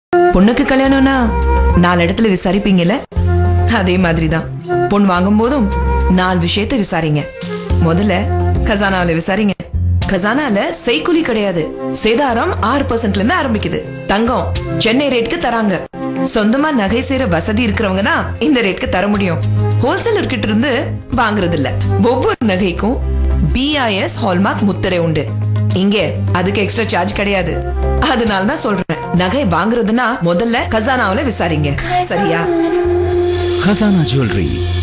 பொண்ணுக்கு கல்யாணம்னா நாலு இடத்துல விசாரிப்பீங்கல்ல அதே மாதிரிதான் பொண்ணு வாங்கும் போதும் நாலு விஷயத்த விசாரிங்க முதல்ல கசானாவில விசாரிங்க கசானால செய்குலி கிடையாது சேதாரம் ஆறு பர்சன்ட்ல இருந்து ஆரம்பிக்குது தங்கம் சென்னை ரேட்க்கு தராங்க சொந்தமா நகை செய்யற வசதி இருக்கிறவங்க தான் இந்த ரேட்க்கு தர முடியும் ஹோல்சேலர் கிட்ட இருந்து வாங்குறது இல்ல ஒவ்வொரு நகைக்கும் பிஐஎஸ் ஹால்மார்க் முத்திரை உண்டு இங்க அதுக்கு எக்ஸ்ட்ரா சார்ஜ் கிடையாது அதனால தான் சொல்றேன் நகை வாங்குறதுன்னா முதல்ல கசானாவுல விசாரிங்க சரியா Khazana Jewelry,